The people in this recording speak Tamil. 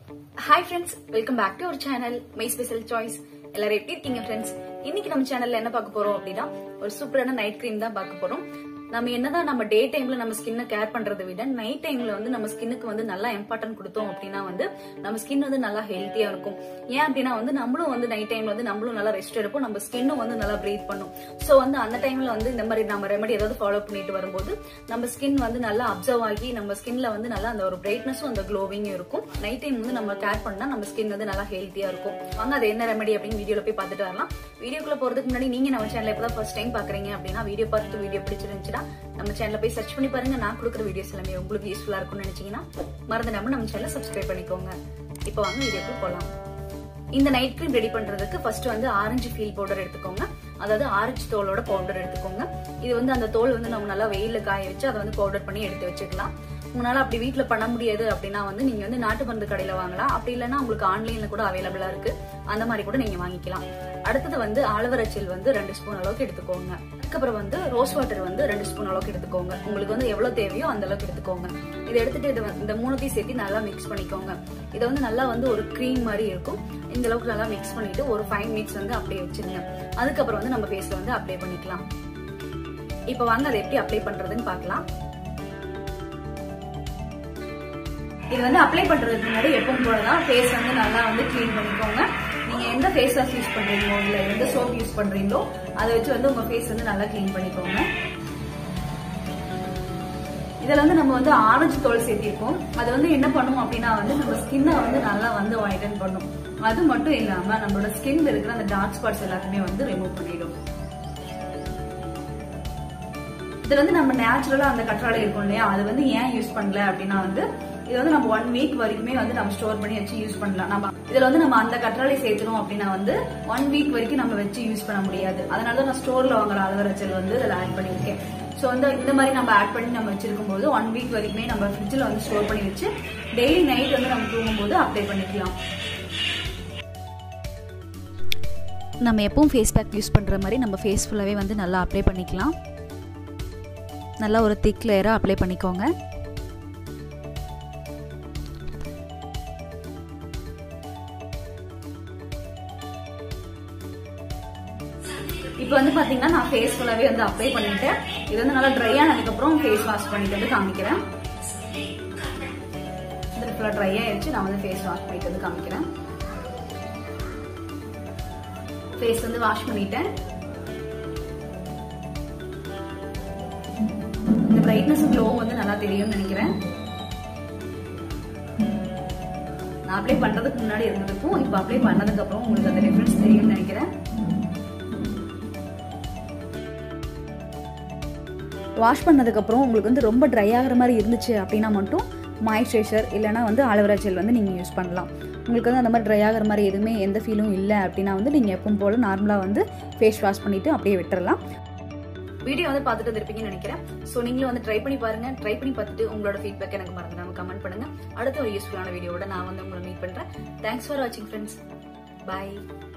hi friends welcome back to our channel my special choice எல்லாரும் எப்படி இருக்கீங்க ஃப்ரெண்ட்ஸ் இன்னைக்கு நம்ம சேனல்ல என்ன பார்க்க போறோம் அப்படின்னா ஒரு சூப்பரான நைட் கிரீம் தான் பார்க்க போறோம் நம்ம என்னதான் நம்ம டே டைம்ல நம்ம ஸ்கின்னை கேர் பண்றதை விட நைட் டைம்ல வந்து நம்ம ஸ்கின்னுக்கு வந்து நல்லா இம்பார்ட்டன்ட் கொடுத்தோம் அப்படின்னா வந்து நம்ம ஸ்கின் வந்து நல்லா ஹெல்த்தியா இருக்கும் ஏன் அப்படின்னா வந்து நம்மளும் வந்து நைட் டைம்ல வந்து நம்மளும் நல்லா ரெஸ்ட் எடுப்போம் நம்ம ஸ்கின்னும் வந்து நல்லா பிரீத் பண்ணும் சோ வந்து அந்த டைம்ல வந்து இந்த மாதிரி நம்ம ரெமெடி ஏதாவது ஃபாலோ பண்ணிட்டு வரும்போது நம்ம ஸ்கின் வந்து நல்லா அப்சர்வ் ஆகி நம்ம ஸ்கின்ல வந்து நல்லா அந்த ஒரு பிரைட்னஸும் அந்த க்ளோவிங்கும் இருக்கும் நைட் டைம் வந்து நம்ம கேர் பண்ணா நம்ம ஸ்கின் வந்து நல்லா ஹெல்த்தியா இருக்கும் வாங்க அது என்ன ரெமெடி அப்படின்னு வீடியோல போய் பார்த்துட்டு வரலாம் வீடியோக்குள்ள போறதுக்கு முன்னாடி நீங்க நம்ம சேனல் இப்பதான் ஃபர்ஸ்ட் டைம் பாக்குறீங்க அப்படின்னா வீடியோ பார்த்துட்டு வீடியோ பிடிச்சிருந்துச்சுன்னா நம்ம சேனல்ல போய் சர்ச் பண்ணி பாருங்க நான் கொடுக்குற வீடியோஸ் எல்லாமே உங்களுக்கு யூஸ்ஃபுல்லா இருக்கும்னு நினைச்சீங்கன்னா மறந்துடாம நம்ம சேனலை சப்ஸ்கிரைப் பண்ணிக்கோங்க இப்போ வாங்க வீடியோக்குள்ள போலாம் இந்த நைட் கிரீம் ரெடி பண்றதுக்கு ஃபர்ஸ்ட் வந்து ஆரஞ்சு ஃபீல் பவுடர் எடுத்துக்கோங்க அதாவது ஆரஞ்சு தோலோட பவுடர் எடுத்துக்கோங்க இது வந்து அந்த தோல் வந்து நம்ம நல்லா வெயில காய வச்சு அதை வந்து பவுடர் பண்ணி எடுத்து வச்சுக்கலாம் உங்களால அப்படி வீட்ல பண்ண முடியாது அப்படின்னா வந்து நீங்க வந்து நாட்டு மருந்து கடையில வாங்கலாம் அப்படி இல்லைன்னா உங்களுக்கு ஆன்லைன்ல கூட அவைலபிளா இருக்கு அந்த மாதிரி கூட நீங்க வாங்கிக்கலாம் அடுத்தது வந்து ஆலோவேரா ஜெல் வந்து ரெண்டு ஸ்பூன் அளவுக்கு எடுத்துக்கோங்க அதுக்கப்புறம் வந்து ரோஸ் வாட்டர் வந்து ரெண்டு ஸ்பூன் அளவுக்கு எடுத்துக்கோங்க உங்களுக்கு வந்து எவ்வளவு தேவையோ அந்த அளவுக்கு எடுத்துக்கோங்க இதை எடுத்துட்டு இது வந்து- இந்த மூணுத்தையும் சேர்த்து நல்லா மிக்ஸ் பண்ணிக்கோங்க இதை வந்து நல்லா வந்து ஒரு க்ரீம் மாதிரி இருக்கும் இந்த அளவுக்கு நல்லா மிக்ஸ் பண்ணிட்டு ஒரு ஃபைவ் மினிட்ஸ் வந்து அப்படியே வச்சிருங்க அதுக்கப்புறம் வந்து நம்ம ஃபேஸ்ல வந்து அப்ளை பண்ணிக்கலாம் இப்போ வாங்க அதை எப்படி அப்ளை பண்றதுன்னு பார்க்கலாம் இது வந்து அப்ளை பண்றதுக்கு முன்னாடி எப்பவும் போலதான் ஃபேஸ் வந்து நல்லா வந்து க்ளீன் பண்ணிக்கோங்க நீங்க எந்த ஃபேஸ் வாஷ் யூஸ் பண்றீங்களோ இல்ல எந்த சோப் யூஸ் பண்றீங்களோ அதை வச்சு வந்து உங்க ஃபேஸ் வந்து நல்லா க்ளீன் பண்ணிக்கோங்க இதுல வந்து நம்ம வந்து ஆரஞ்சு தோல் சேர்த்திருக்கோம் அது வந்து என்ன பண்ணும் அப்படின்னா வந்து நம்ம ஸ்கின்னை வந்து நல்லா வந்து வைடன் பண்ணும் அது மட்டும் இல்லாம நம்மளோட ஸ்கின்ல இருக்கிற அந்த டார்க் ஸ்பாட்ஸ் எல்லாத்தையுமே வந்து ரிமூவ் பண்ணிடும் இதுல வந்து நம்ம நேச்சுரலா அந்த கற்றாழை இருக்கும் இல்லையா அது வந்து ஏன் யூஸ் பண்ணல அப்படின்னா வந்து இது வந்து நம்ம ஒன் வீக் வரைக்குமே வந்து நம்ம ஸ்டோர் பண்ணி வச்சு யூஸ் பண்ணலாம் நம்ம இதுல வந்து நம்ம அந்த கற்றாழை சேர்த்துறோம் அப்படின்னா வந்து ஒன் வீக் வரைக்கும் நம்ம வச்சு யூஸ் பண்ண முடியாது அதனால தான் நான் ஸ்டோர்ல வாங்குற அலோவேரா ஜெல் வந்து இதுல ஆட் பண்ணியிருக்கேன் ஸோ வந்து இந்த மாதிரி நம்ம ஆட் பண்ணி நம்ம வச்சிருக்கும் போது ஒன் வீக் வரைக்குமே நம்ம ஃப்ரிட்ஜில் வந்து ஸ்டோர் பண்ணி வச்சு டெய்லி நைட் வந்து நம்ம தூங்கும்போது அப்ளை பண்ணிக்கலாம் நம்ம எப்பவும் ஃபேஸ் பேக் யூஸ் பண்ணுற மாதிரி நம்ம ஃபேஸ் ஃபுல்லாகவே வந்து நல்லா அப்ளை பண்ணிக்கலாம் நல்லா ஒரு திக் லேயராக அப்ளை பண்ணிக்கோங்க இப்போ வந்து பாத்தீங்கன்னா நான் ஃபேஸ் ஃபுல்லாவே வந்து அப்ளை பண்ணிட்டேன் இது வந்து நல்லா ட்ரை ஆனதுக்கு அப்புறம் ஃபேஸ் வாஷ் பண்ணிட்டு வந்து காமிக்கிறேன் இது ஃபுல்லா ட்ரை ஆயிடுச்சு நான் வந்து ஃபேஸ் வாஷ் பண்ணிட்டு வந்து காமிக்கிறேன் ஃபேஸ் வந்து வாஷ் பண்ணிட்டேன் இந்த பிரைட்னஸ் க்ளோ வந்து நல்லா தெரியும்னு நினைக்கிறேன் நான் அப்ளை பண்றதுக்கு முன்னாடி இருந்ததுக்கும் இப்போ அப்ளை பண்ணதுக்கு அப்புறம் உங்களுக்கு அந்த டிஃபரன்ஸ் தெரியும்னு நினைக்கிறேன் வாஷ் பண்ணதுக்கப்புறம் உங்களுக்கு வந்து ரொம்ப ட்ரை ஆகிற மாதிரி இருந்துச்சு அப்படின்னா மட்டும் மாய்ஸ்சரைசர் இல்லைனா வந்து அலோவேரா ஜெல் வந்து நீங்கள் யூஸ் பண்ணலாம் உங்களுக்கு வந்து அந்த மாதிரி ட்ரை ஆகிற மாதிரி எதுவுமே எந்த ஃபீலும் இல்லை அப்படின்னா வந்து நீங்கள் எப்பவும் போல் நார்மலாக வந்து ஃபேஸ் வாஷ் பண்ணிவிட்டு அப்படியே விட்டுறலாம் வீடியோ வந்து பார்த்துட்டு வந்திருப்பீங்கன்னு நினைக்கிறேன் ஸோ நீங்களும் வந்து ட்ரை பண்ணி பாருங்க ட்ரை பண்ணி பார்த்துட்டு உங்களோட ஃபீட்பேக் எனக்கு மறந்துடாம கமெண்ட் பண்ணுங்க அடுத்த ஒரு யூஸ்ஃபுல்லான வீடியோவோட நான் வந்து உங்களை மீட் பண்றேன் தேங்க்ஸ் ஃபார் வாட்சிங் ஃப்ரெண்ட்ஸ் பை